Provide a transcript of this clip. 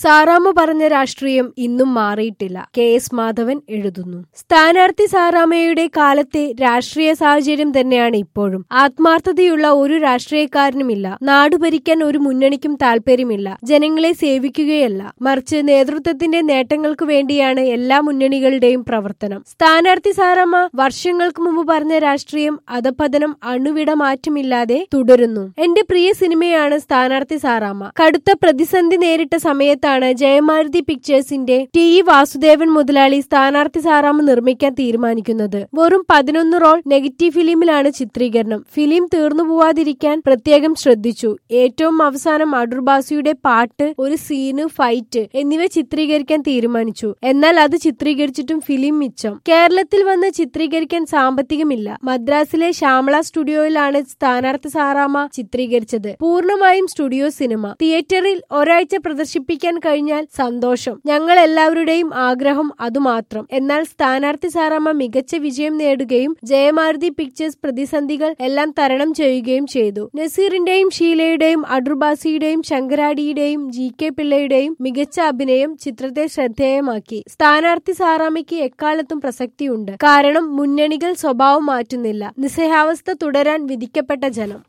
സാറാമ്മ പറഞ്ഞ രാഷ്ട്രീയം ഇന്നും മാറിയിട്ടില്ല കെ എസ് മാധവൻ എഴുതുന്നു സ്ഥാനാർത്ഥി സാറാമ്മയുടെ കാലത്തെ രാഷ്ട്രീയ സാഹചര്യം തന്നെയാണ് ഇപ്പോഴും ആത്മാർത്ഥതയുള്ള ഒരു രാഷ്ട്രീയക്കാരനുമില്ല നാട് ഭരിക്കാൻ ഒരു മുന്നണിക്കും താല്പര്യമില്ല ജനങ്ങളെ സേവിക്കുകയല്ല മറിച്ച് നേതൃത്വത്തിന്റെ നേട്ടങ്ങൾക്ക് വേണ്ടിയാണ് എല്ലാ മുന്നണികളുടെയും പ്രവർത്തനം സ്ഥാനാർത്ഥി സാറാമ്മ വർഷങ്ങൾക്ക് മുമ്പ് പറഞ്ഞ രാഷ്ട്രീയം അധപതനം അണുവിട മാറ്റമില്ലാതെ തുടരുന്നു എന്റെ പ്രിയ സിനിമയാണ് സ്ഥാനാർത്ഥി സാറാമ്മ കടുത്ത പ്രതിസന്ധി നേരിട്ട സമയത്താണ് ജയമാരുതി പിക്ചേഴ്സിന്റെ ടി ഇ വാസുദേവൻ മുതലാളി സ്ഥാനാർത്ഥി സാറാമ്മ നിർമ്മിക്കാൻ തീരുമാനിക്കുന്നത് വെറും പതിനൊന്ന് റോൾ നെഗറ്റീവ് ഫിലിമിലാണ് ചിത്രീകരണം ഫിലിം തീർന്നു പോവാതിരിക്കാൻ പ്രത്യേകം ശ്രദ്ധിച്ചു ഏറ്റവും അവസാനം അടൂർബാസിയുടെ പാട്ട് ഒരു സീന് ഫൈറ്റ് എന്നിവ ചിത്രീകരിക്കാൻ തീരുമാനിച്ചു എന്നാൽ അത് ചിത്രീകരിച്ചിട്ടും ഫിലിം മിച്ചം കേരളത്തിൽ വന്ന് ചിത്രീകരിക്കാൻ സാമ്പത്തികമില്ല മദ്രാസിലെ ശ്യാമള സ്റ്റുഡിയോയിലാണ് സ്ഥാനാർത്ഥി സാറാമ്മ ചിത്രീകരിച്ചത് പൂർണ്ണമായും സ്റ്റുഡിയോ സിനിമ തിയേറ്ററിൽ ഒരാഴ്ച പ്രദർശിപ്പിക്കാൻ കഴിഞ്ഞാൽ സന്തോഷം ഞങ്ങൾ എല്ലാവരുടെയും ആഗ്രഹം അതുമാത്രം എന്നാൽ സ്ഥാനാർത്ഥി സാറാമ്മ മികച്ച വിജയം നേടുകയും ജയമാരുതി പിക്ചേഴ്സ് പ്രതിസന്ധികൾ എല്ലാം തരണം ചെയ്യുകയും ചെയ്തു നസീറിന്റെയും ഷീലയുടെയും അടൂർബാസിയുടെയും ശങ്കരാടിയുടെയും ജി കെ പിള്ളയുടെയും മികച്ച അഭിനയം ചിത്രത്തെ ശ്രദ്ധേയമാക്കി സ്ഥാനാർത്ഥി സാറാമ്മയ്ക്ക് എക്കാലത്തും പ്രസക്തിയുണ്ട് കാരണം മുന്നണികൾ സ്വഭാവം മാറ്റുന്നില്ല നിസ്സഹാവസ്ഥ തുടരാൻ വിധിക്കപ്പെട്ട ജനം